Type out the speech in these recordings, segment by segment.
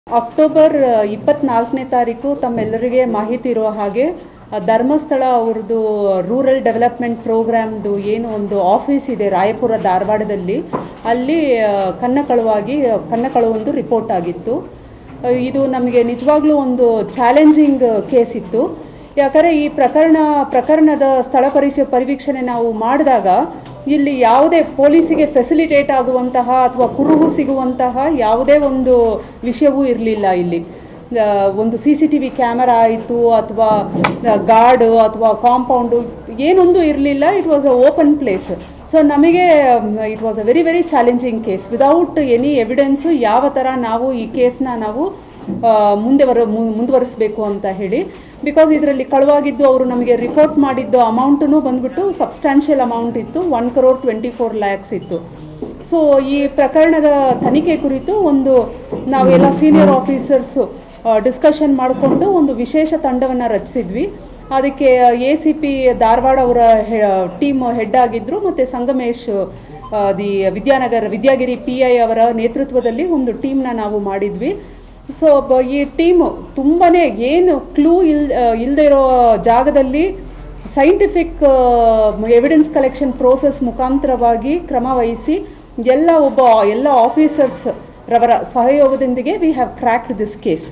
October ಇಪ್ಪತ್ನಾಲ್ಕನೇ ತಾರೀಕು ತಮ್ಮೆಲ್ಲರಿಗೆ ಮಾಹಿತಿ ಇರುವ ಹಾಗೆ ಆ, ಧರ್ಮಸ್ಥಳ ಅವ್ರದ್ದು ರೂರಲ್ ಡೆವಲಪ್ಮೆಂಟ್ ಪ್ರೋಗ್ರಾಮ್ದು ಏನು ಒಂದು ಆಫೀಸ್ ಇದೆ ರಾಯಪುರ ಧಾರವಾಡದಲ್ಲಿ ಅಲ್ಲಿ ಆ, ಕನ್ನಕಳುವಾಗಿ ಕನ್ನಕಳುವೊಂದು ರಿಪೋರ್ಟ್ ಆಗಿತ್ತು ಆ, ಇದು ನಮಗೆ ನಿಜವಾಗ್ಲೂ ಒಂದು ಚಾಲೆಂಜಿಂಗ್ ಕೇಸ್ ಇತ್ತು ಯಾಕಂದರೆ ಈ ಪ್ರಕರಣ ಪ್ರಕರಣದ ಸ್ಥಳ ಪರೀಕ್ಷೆ ಪರಿವೀಕ್ಷಣೆ ನಾವು ಮಾಡಿದಾಗ ಇಲ್ಲಿ ಯಾವುದೇ ಪೊಲೀಸಿಗೆ ಫೆಸಿಲಿಟೇಟ್ ಆಗುವಂತಹ ಅಥವಾ ಕುರುಹು ಸಿಗುವಂತಹ ಯಾವುದೇ ಒಂದು ವಿಷಯವೂ ಇರಲಿಲ್ಲ ಇಲ್ಲಿ ಆ, ಒಂದು C C T V camera ಆಯಿತು ಅಥವಾ ಗಾರ್ಡ್ ಅಥವಾ ಕಾಂಪೌಂಡು ಏನೊಂದು ಇರಲಿಲ್ಲ it was a open place so ನಮಗೆ it was a very very challenging case without any evidence ಯಾವ ಥರ ನಾವು ಈ ಕೇಸ್ನ ನಾವು ಆ, ಮುಂದೆ ಬರ ಮು- ಮುಂದುವರಿಸಬೇಕು ಅಂತ ಹೇಳಿ ಬಿಕಾಸ್ ಇದರಲ್ಲಿ ಕಳುವಾಗಿದ್ದು ಅವರು ನಮಗೆ ರಿಪೋರ್ಟ್ ಮಾಡಿದ್ದು ಅಮೌಂಟೂ ಬಂದ್ಬಿಟ್ಟು ಸಬ್ಸ್ಟ್ಯಾನ್ಷಿಯಲ್ ಅಮೌಂಟ್ ಇತ್ತು one crore twenty four lakhs ಇತ್ತು ಸೊ ಈ ಪ್ರಕರಣದ ತನಿಖೆ ಕುರಿತು ಒಂದು ನಾವೆಲ್ಲ ಸೀನಿಯರ್ ಆಫೀಸರ್ಸು ಡಿಸ್ಕಷನ್ ಮಾಡಿಕೊಂಡು ಒಂದು ವಿಶೇಷ ತಂಡವನ್ನು ರಚಿಸಿದ್ವಿ ಅದಕ್ಕೆ ಎ ಸಿ ಪಿ ಧಾರವಾಡ ಅವರ ಟೀಮ್ ಹೆಡ್ ಆಗಿದ್ರು ಮತ್ತು ಸಂಗಮೇಶ್ ಆ, the Vidyanagar Vidyagiri P I ಅವರ ನೇತೃತ್ವದಲ್ಲಿ ಒಂದು ಟೀಮ್ನ ನಾವು ಮಾಡಿದ್ವಿ ಸೊ ಈ ಟೀಮು ತುಂಬಾನೇ ಏನು ಕ್ಲೂ ಇಲ್ ಇಲ್ಲದೆ ಇರೋ ಜಾಗದಲ್ಲಿ ಸೈಂಟಿಫಿಕ್ ಎವಿಡೆನ್ಸ್ ಕಲೆಕ್ಷನ್ ಪ್ರೋಸೆಸ್ ಮುಖಾಂತರವಾಗಿ ಕ್ರಮ ವಹಿಸಿ ಎಲ್ಲ ಒಬ್ಬ ಎಲ್ಲ ಆಫೀಸರ್ಸ್ ರವರ ಸಹಯೋಗದೊಂದಿಗೆ we have cracked this case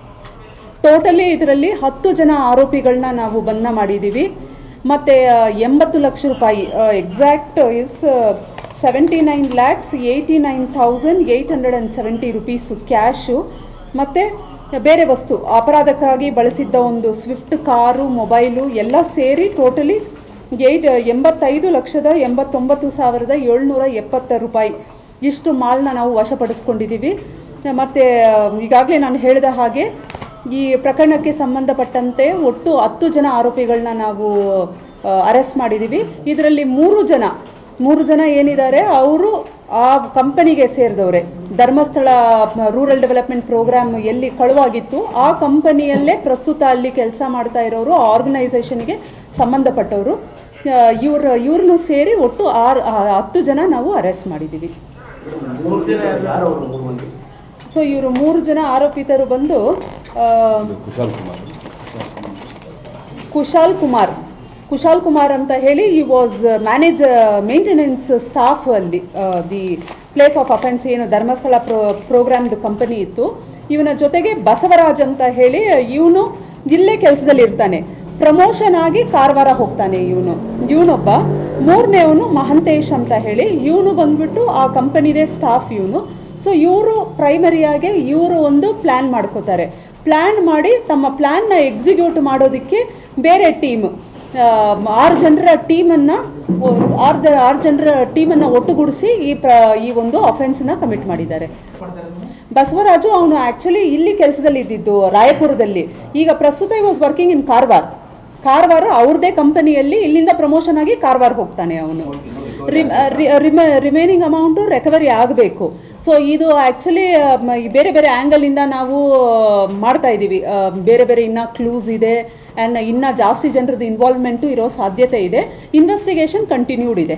totally ಇದರಲ್ಲಿ ಹತ್ತು ಜನ ಆರೋಪಿಗಳನ್ನ ನಾವು ಬಂಧನ ಮಾಡಿದ್ದೀವಿ ಮತ್ತು ಎಂಬತ್ತು ಲಕ್ಷ ರೂಪಾಯಿ exact is seventy nine lakhs eighty nine thousand eight hundred and seventy rupees cash ಮತ್ತು ಬೇರೆ ವಸ್ತು ಅಪರಾಧಕ್ಕಾಗಿ ಬಳಸಿದ್ದ ಒಂದು ಸ್ವಿಫ್ಟ್ ಕಾರು ಮೊಬೈಲು ಎಲ್ಲ ಸೇರಿ ಟೋಟಲಿ ಏಯ್ಟ್ ಎಂಬತ್ತೈದು ಲಕ್ಷದ ಎಂಬತ್ತೊಂಬತ್ತು ಸಾವಿರದ ಏಳ್ನೂರ ಎಪ್ಪತ್ತ ರೂಪಾಯಿ ಇಷ್ಟು ಮಾಲ್ನ ನಾವು ವಶಪಡಿಸ್ಕೊಂಡಿದ್ದೀವಿ ಮತ್ತು ಈಗಾಗಲೇ ನಾನು ಹೇಳಿದ ಹಾಗೆ ಈ ಪ್ರಕರಣಕ್ಕೆ ಸಂಬಂಧಪಟ್ಟಂತೆ ಒಟ್ಟು ಹತ್ತು ಜನ ಆರೋಪಿಗಳನ್ನ ನಾವು ಅರೆಸ್ಟ್ ಮಾಡಿದ್ದೀವಿ ಇದರಲ್ಲಿ ಮೂರು ಜನ ಮೂರು ಜನ ಏನಿದ್ದಾರೆ ಅವರು ಆ ಕಂಪನಿಗೆ ಸೇರಿದವ್ರೆ ಧರ್ಮಸ್ಥಳ ರೂರಲ್ ಡೆವಲಪ್ಮೆಂಟ್ ಪ್ರೋಗ್ರಾಮ್ ಎಲ್ಲಿ ಕಳುವಾಗಿತ್ತು ಆ ಕಂಪನಿಯಲ್ಲೇ ಪ್ರಸ್ತುತ ಅಲ್ಲಿ ಕೆಲಸ ಮಾಡ್ತಾ ಇರೋರು ಆರ್ಗನೈಸೇಷನ್ಗೆ ಸಂಬಂಧಪಟ್ಟವರು ಇವ್ರ ಇವ್ರನ್ನೂ ಸೇರಿ ಒಟ್ಟು ಆರು ಆ, ಹತ್ತು ಜನ ನಾವು ಅರೆಸ್ಟ್ ಮಾಡಿದ್ದೀವಿ ಮೂರು ಜನ ಯಾರು ಅವರು ಮೂರು ಮಂದಿ ಸೊ ಇವರು ಮೂರು ಜನ ಆರೋಪಿತರು ಬಂದು ಆ, ಕುಶಾಲ್ ಕುಮಾರ್ ಕುಶಾಲ್ ಕುಮಾರ್ ಕುಶಾಲ್ ಕುಮಾರ್ ಅಂತ ಹೇಳಿ ಈ ವಾಸ್ ಮ್ಯಾನೇಜ್ ಮೇಂಟೆನೆನ್ಸ್ ಸ್ಟಾಫ್ ಅಲ್ಲಿ ದಿ ಪ್ಲೇಸ್ ಆಫ್ ಅಫೆನ್ಸ್ ಏನು ಧರ್ಮಸ್ಥಳ ಪ್ರೋ ಪ್ರೋಗ್ರಾಮ್ದು ಕಂಪನಿ ಇತ್ತು ಇವನ ಜೊತೆಗೆ ಬಸವರಾಜ್ ಅಂತ ಹೇಳಿ ಇವನು ಇಲ್ಲೇ ಕೆಲಸದಲ್ಲಿ ಇರ್ತಾನೆ ಪ್ರಮೋಷನ್ ಆಗಿ ಕಾರವಾರ ಹೋಗ್ತಾನೆ ಇವನು ಇವನೊಬ್ಬ ಮೂರನೇವನು ಮಹಂತೇಶ್ ಅಂತ ಹೇಳಿ ಇವನು ಬಂದ್ಬಿಟ್ಟು ಆ ಕಂಪನಿದೇ ಸ್ಟಾಫ್ ಇವನು ಸೊ ಇವರು ಪ್ರೈಮರಿಯಾಗಿ ಇವರು ಒಂದು ಪ್ಲ್ಯಾನ್ ಮಾಡ್ಕೋತಾರೆ ಪ್ಲ್ಯಾನ್ ಮಾಡಿ ತಮ್ಮ ಪ್ಲ್ಯಾನ್ನ ಎಕ್ಸಿಕ್ಯೂಟ್ ಮಾಡೋದಕ್ಕೆ ಬೇರೆ ಟೀಮ್ ಆರು ಜನರ ಟೀಮನ್ನು ಆರು ದ- ಆರು ಜನರ ಟೀಮನ್ನು ಒಟ್ಟುಗೂಡಿಸಿ ಈ ಪ್ರ ಈ ಒಂದು ಅಫೆನ್ಸ್ನ ಕಮಿಟ್ ಮಾಡಿದ್ದಾರೆ ಬಸವರಾಜು ಅವನು ಆಕ್ಚುಲಿ ಇಲ್ಲಿ ಕೆಲಸದಲ್ಲಿ ಇದ್ದಿದ್ದು ರಾಯಪುರದಲ್ಲಿ ಈಗ ಪ್ರಸ್ತುತ ಈ was working in Karwar Karwar ಅವ್ರದೇ ಕಂಪನಿಯಲ್ಲಿ ಇಲ್ಲಿಂದ ಪ್ರಮೋಷನ್ ಆಗಿ ಕಾರವಾರ ಹೋಗ್ತಾನೆ ಅವನು ರಿಮೈನಿಂಗ್ ಅಮೌಂಟು ರೆಕವರಿ ಆಗಬೇಕು ಸೊ ಇದು ಆ್ಯಕ್ಚುಲಿ ಬೇರೆ ಬೇರೆ ಆ್ಯಂಗಲಿಂದ ನಾವು ಆ, ಮಾಡ್ತಾ ಇದ್ದೀವಿ ಆ, ಬೇರೆ ಬೇರೆ ಇನ್ನ ಕ್ಲೂಸ್ ಇದೆ ಆ್ಯಂಡ್ ಇನ್ನ ಜಾಸ್ತಿ ಜನರದ್ದು ಇನ್ವಾಲ್ವ್ಮೆಂಟು ಇರೋ ಸಾಧ್ಯತೆ ಇದೆ ಇನ್ವೆಸ್ಟಿಗೇಷನ್ ಕಂಟಿನ್ಯೂಡ್ ಇದೆ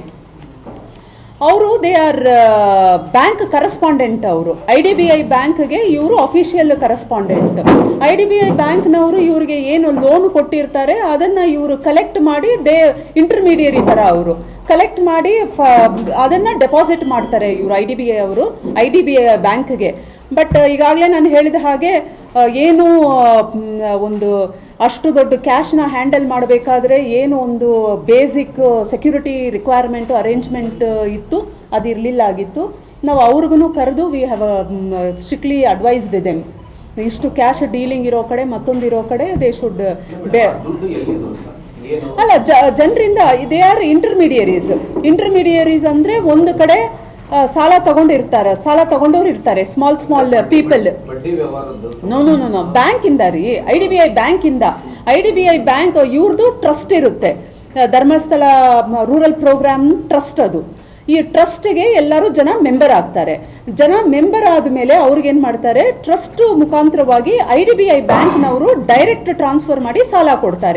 ಅವರು ದೇ ಆರ್ ಬ್ಯಾಂಕ್ ಕರೆಸ್ಪಾಂಡೆಂಟ್ ಅವರು ಐ ಡಿ ಬಿ ಐ ಬ್ಯಾಂಕ್ಗೆ ಇವರು official correspondent I D B I ಬ್ಯಾಂಕ್ನವರು ಇವರಿಗೆ ಏನು ಲೋನ್ ಕೊಟ್ಟಿರ್ತಾರೆ ಅದನ್ನ ಇವರು ಕಲೆಕ್ಟ್ ಮಾಡಿ ದೇ ಇಂಟರ್ಮೀಡಿಯರಿ ತರ ಅವರು ಕಲೆಕ್ಟ್ ಮಾಡಿ ಫ- ಅದನ್ನ ಡೆಪಾಸಿಟ್ ಮಾಡ್ತಾರೆ ಇವರು ಐ ಡಿ ಬಿ ಐ ಅವರು ಐ ಡಿ ಬಿ ಐ ಬ್ಯಾಂಕ್ಗೆ ಬಟ್ ಈಗಾಗಲೇ ನಾನು ಹೇಳಿದ ಹಾಗೆ ಆ, ಏನು ಆ, ಮ್, ಒಂದು ಅಷ್ಟು ದೊಡ್ಡ ಕ್ಯಾಶ್ನ ಹ್ಯಾಂಡಲ್ ಮಾಡಬೇಕಾದ್ರೆ ಏನು ಒಂದು ಬೇಸಿಕ್ ಸೆಕ್ಯೂರಿಟಿ ರಿಕ್ವೈರ್ಮೆಂಟು ಅರೇಂಜ್ಮೆಂಟ್ ಇತ್ತು ಅದು ಇರಲಿಲ್ಲ ಆಗಿತ್ತು ನಾವು ಅವ್ರಿಗೂ ಕರೆದು we have strictly advised them ಇಷ್ಟು ಕ್ಯಾಶ್ ಡೀಲಿಂಗ್ ಇರೋ ಕಡೆ ಮತ್ತೊಂದು ಇರೋ ಕಡೆ ದೇ ಶುಡ್ ಬೇ ದುಡ್ಡು ಎಲ್ಲಿದು ಅಂತ ಏನು ಅಲ್ಲ ಜನರಿಂದ ದೇ ಆರ್ ಇಂಟರ್ಮೀಡಿಯರೀಸ್ ಇಂಟರ್ಮೀಡಿಯರೀಸ್ ಅಂದ್ರೆ ಒಂದು ಕಡೆ ಆ, ಸಾಲ ತಗೊಂಡಿರ್ತಾರೆ ಸಾಲ ತಗೊಂಡವ್ರು ಇರ್ತಾರೆ ಸ್ಮಾಲ್ ಸ್ಮಾಲ್ ಪೀಪಲ್ ಬಡ್ಡಿ ವ್ಯವಹಾರದ್ದು no no no no bank ಇಂದ ರೀ I D B I bank ಇಂದ I D B I bank ಇವ್ರದ್ದು ಟ್ರಸ್ಟ್ ಇರುತ್ತೆ ಆ, ಧರ್ಮಸ್ಥಳ ರೂರಲ್ ಪ್ರೋಗ್ರಾಮ್ ಟ್ರಸ್ಟ್ ಅದು ಈ ಟ್ರಸ್ಟ್ಗೆ ಎಲ್ಲರೂ ಜನ ಮೆಂಬರ್ ಆಗ್ತಾರೆ ಜನ ಮೆಂಬರ್ ಆದಮೇಲೆ ಅವ್ರಿಗೇನು ಮಾಡ್ತಾರೆ ಟ್ರಸ್ಟ್ ಮುಖಾಂತರವಾಗಿ ಐ ಡಿ ಬಿ ಐ ಬ್ಯಾಂಕ್ನವರು ಡೈರೆಕ್ಟ್ ಟ್ರಾನ್ಸ್ಫರ್ ಮಾಡಿ ಸಾಲ ಕೊಡ್ತಾರೆ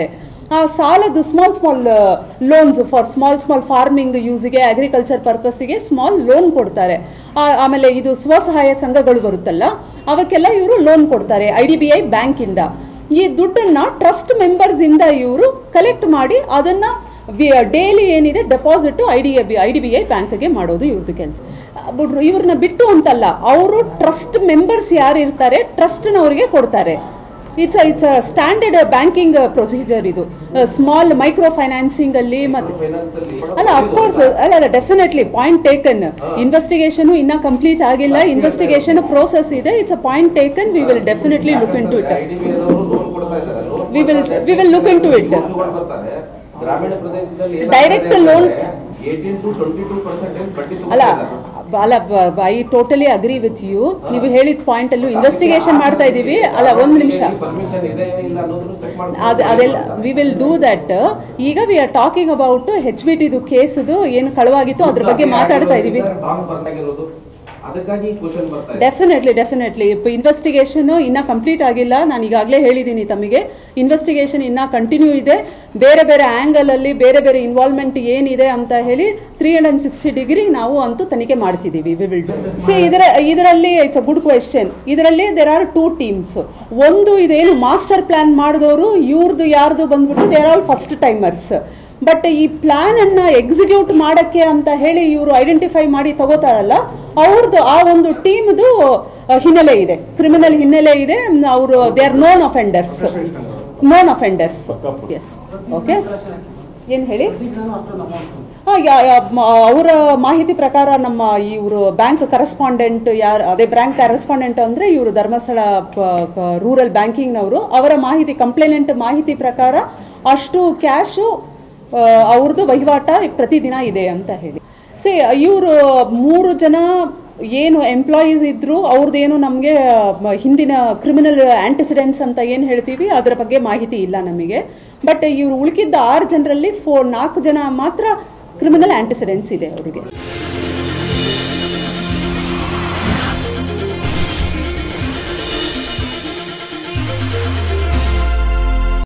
ಆ ಸಾಲದ್ದು small small loans for small small farming ಯೂಸ್ಗೆ ಅಗ್ರಿಕಲ್ಚರ್ ಪರ್ಪಸ್ಗೆ ಸ್ಮಾಲ್ ಲೋನ್ ಕೊಡ್ತಾರೆ ಆ- ಆಮೇಲೆ ಇದು ಸ್ವಸಹಾಯ ಸಂಘಗಳು ಬರುತ್ತಲ್ಲ ಅವಕ್ಕೆಲ್ಲ ಇವರು ಲೋನ್ ಕೊಡ್ತಾರೆ ಐ ಡಿ ಬಿ ಐ ಬ್ಯಾಂಕಿಂದ ಈ ದುಡ್ಡನ್ನ ಟ್ರಸ್ಟ್ ಮೆಂಬರ್ಸ್ ಇಂದ ಇವರು ಕಲೆಕ್ಟ್ ಮಾಡಿ ಅದನ್ನ ಡೈಲಿ ಏನಿದೆ deposit I D I D B I ಬ್ಯಾಂಕ್ಗೆ ಮಾಡೋದು ಇವ್ರದ್ದು ಕೆಲಸ ಇವ್ರನ್ನ ಬಿಟ್ಟು ಅಂತಲ್ಲ ಅವರು ಟ್ರಸ್ಟ್ ಮೆಂಬರ್ಸ್ ಯಾರು ಇರ್ತಾರೆ ಟ್ರಸ್ಟ್ನವರಿಗೆ ಕೊಡ್ತಾರೆ it's it's standard banking procedure ಇದು ಸ್ಮಾಲ್ ಮೈಕ್ರೋ ಫೈನಾನ್ಸಿಂಗ್ ಅಲ್ಲಿ ಮತ್ತೆ ಫೈನಾನ್ಸ್ ಅಲ್ಲಿ ಅಲ್ಲ ಅಫ್ಕೋರ್ಸ್ ಅಲ್ಲ ಅಲ್ಲ ಡೆಫಿನೆಟ್ಲಿ ಪಾಯಿಂಟ್ ಟೇಕನ್ ಇನ್ವೆಸ್ಟಿಗೇಷನ್ ಇನ್ನ ಕಂಪ್ಲೀಟ್ ಆಗಿಲ್ಲ ಇನ್ವೆಸ್ಟಿಗೇಷನ್ ಪ್ರೋಸೆಸ್ ಇದೆ it's a point taken we will definitely look into it IDBI ದವರು loan ಕೊಡ್ತಾ ಇದ್ದಾರೆ. Loan We will- ಕೊಡ್ತಾ we will look into it. loan ಕೊಡ್ತಾರೆ. ಗ್ರಾಮೀಣ ಪ್ರದೇಶದಲ್ಲಿ Direct loan- eighteen to twenty two percent ಬಡ್ಡಿ ಅಲ್ಲ ತಗೊಳ್ತಾರೆ. ಅಲ್ಲ I totally agree with you ನೀವು ಹೇಳಿದ ಪಾಯಿಂಟ್ ಅಲ್ಲೂ ಇನ್ವೆಸ್ಟಿಗೇಷನ್ ಮಾಡ್ತಾ ಇದೀವಿ ಅಲ್ಲ ಒಂದು ನಿಮಿಷ ಪರ್ಮಿಷನ್ ಇದೆ ಇಲ್ಲ ಅನ್ನೋದನ್ನು ಚೆಕ್ ಅದ್ ಅದೆಲ್ಲ ವಿ ವಿಲ್ ಡೂ ದಟ್ ಈಗ we are talking about H B ಟಿದು ಕೇಸ್ದು ಏನು ಕಳುವಾಗಿತ್ತು ಅದ್ರ ಬಗ್ಗೆ ಮಾತಾಡ್ತಾ ಇದೀವಿ ಬರ್ತಾಗಿರೋದು ಅದಕ್ಕಾಗಿ ಕ್ವಶನ್ ಬರ್ತಾ ಇದೆ ಡೆಫಿನೆಟ್ಲಿ ಡೆಫಿನೆಟ್ಲಿ ಇನ್ವೆಸ್ಟಿಗೇಷನ್ ಇನ್ನ ಕಂಪ್ಲೀಟ್ ಆಗಿಲ್ಲ ನಾನು ಈಗಾಗಲೇ ಹೇಳಿದ್ದೀನಿ ತಮಗೆ ಇನ್ವೆಸ್ಟಿಗೇಷನ್ ಇನ್ನ ಕಂಟಿನ್ಯೂ ಇದೆ ಬೇರೆ ಬೇರೆ ಆಂಗಲ್ ಅಲ್ಲಿ ಬೇರೆ ಬೇರೆ ಇನ್ವಾಲ್ವ್ಮೆಂಟ್ ಏನಿದೆ ಅಂತ ಹೇಳಿ three hundred and sixty degree ನಾವು ಅಂತೂ ತನಿಖೆ ಮಾಡ್ತಿದ್ದೀವಿ ವಿ ವಿಲ್ ಸಿ ಇದರ ಇದರಲ್ಲಿ ಇಟ್ಸ್ ಅ ಗುಡ್ ಕ್ವೆಶ್ಚನ್ ಇದರಲ್ಲಿ ದೇರ್ ಆರ್ ಟೂ ಟೀಮ್ಸ್ ಒಂದು ಇದೇನು ಮಾಸ್ಟರ್ ಪ್ಲಾನ್ ಮಾಡಿದವರು ಇವ್ರದ್ದು ಯಾರ್ದು ಬಂದ್ಬಿಟ್ಟು they're all first timers but ಈ ಪ್ಲಾನ್ ಅನ್ನ ಎಕ್ಸಿಕ್ಯೂಟ್ ಮಾಡಕ್ಕೆ ಅಂತ ಹೇಳಿ ಇವರು ಐಡೆಂಟಿಫೈ ಮಾಡಿ ತಗೋತಾರಲ್ಲ ಅವ್ರದ್ದು ಆ ಒಂದು ಟೀಮ್ದು ಹಿನ್ನೆಲೆ ಇದೆ ಕ್ರಿಮಿನಲ್ ಹಿನ್ನೆಲೆ ಇದೆ ಅವರು they are known offenders known offenders yes okay ಏನ್ ಹೇಳಿ ಅವರ ಮಾಹಿತಿ ಪ್ರಕಾರ ನಮ್ಮ ಇವರು ಬ್ಯಾಂಕ್ ಕರೆಸ್ಪಾಂಡೆಂಟ್ ಯಾರು ಅದೇ ಬ್ಯಾಂಕ್ ಕರೆಸ್ಪಾಂಡೆಂಟ್ ಅಂದ್ರೆ ಇವರು ಧರ್ಮಸ್ಥಳ ರೂರಲ್ ಬ್ಯಾಂಕಿಂಗ್ನವರು ಅವರ ಮಾಹಿತಿ ಕಂಪ್ಲೇನೆಂಟ್ ಮಾಹಿತಿ ಪ್ರಕಾರ ಅಷ್ಟು ಕ್ಯಾಶು ಅವ್ರದ್ದು ವಹಿವಾಟ ಪ್ರತಿದಿನ ಇದೆ ಅಂತ ಹೇಳಿ ಸಿ ಇವರು ಮೂರು ಜನ ಏನು ಎಂಪ್ಲಾಯೀಸ್ ಇದ್ರು ಅವ್ರದ್ದೇನು ನಮಗೆ ಹಿಂದಿನ ಕ್ರಿಮಿನಲ್ ಆಂಟಿಸಿಡೆಂಟ್ಸ್ ಅಂತ ಏನು ಹೇಳ್ತೀವಿ ಅದರ ಬಗ್ಗೆ ಮಾಹಿತಿ ಇಲ್ಲ ನಮಗೆ ಬಟ್ ಇವರು ಉಳುಕಿದ್ದ ಆರು ಜನರಲ್ಲಿ ಫೋರ್ ನಾಲ್ಕು ಜನ ಮಾತ್ರ ಕ್ರಿಮಿನಲ್ ಆಂಟಿಸಿಡೆಂಟ್ಸ್ ಇದೆ ಅವರಿಗೆ